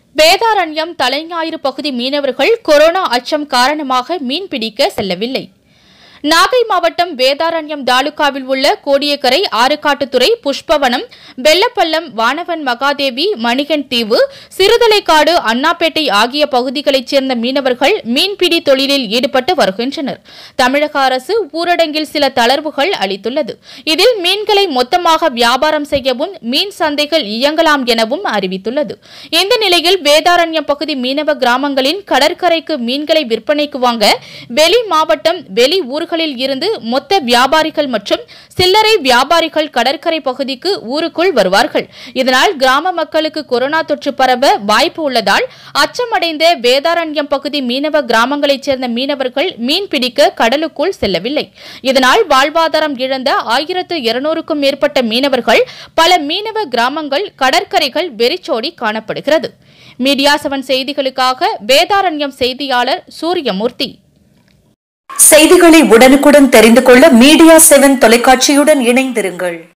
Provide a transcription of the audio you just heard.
வேதாரண்யம் தலைஞாயிறு பகுதி மீனவர்கள் கொரோனா அச்சம் காரணமாக மீன்பிடிக்க செல்லவில்லை நாகை மாவட்டம் வேதாரண்யம் தாலுகாவில் உள்ள கோடியக்கரை ஆறுகாட்டுத்துறை புஷ்பவனம் வெள்ளப்பள்ளம் வானவன் மகாதேவி மணிகன் தீவு சிறுதலைக்காடு அண்ணாப்பேட்டை ஆகிய பகுதிகளைச் சேர்ந்த மீனவர்கள் மீன்பிடி தொழிலில் ஈடுபட்டு வருகின்றனர் தமிழக அரசு ஊரடங்கில் சில தளர்வுகள் அளித்துள்ளது இதில் மீன்களை மொத்தமாக வியாபாரம் செய்யவும் மீன் சந்தைகள் இயங்கலாம் எனவும் அறிவித்துள்ளது இந்த நிலையில் வேதாரண்யம் பகுதி மீனவ கிராமங்களின் கடற்கரைக்கு மீன்களை விற்பனைக்கு வாங்க வெளி மாவட்டம் வெளி ஊர்களில் இருந்து மொத்த வியாபாரிகள் மற்றும் சில்லறை வியாபாரிகள் கடற்கரை பகுதிக்கு ஊருக்குள் வருவார்கள் இதனால் கிராம மக்களுக்கு கொரோனா தொற்று பரவ வாய்ப்பு உள்ளதால் அச்சமடைந்த வேதாரண்யம் பகுதி மீனவ கிராமங்களைச் சேர்ந்த மீனவர்கள் மீன் பிடிக்க கடலுக்குள் செல்லவில்லை இதனால் வாழ்வாதாரம் இழந்த ஆயிரத்து இருநூறுக்கும் மேற்பட்ட மீனவர்கள் பல மீனவ கிராமங்கள் கடற்கரைகள் வெறிச்சோடி காணப்படுகிறது மீடியா செவன் செய்திகளுக்காக வேதாரண்யம் செய்தியாளர் சூரியமூர்த்தி செய்திகளை உடனுக்குடன் தெரிந்து கொள்ள மீடியா செவன் தொலைக்காட்சியுடன் இணைந்திருங்கள்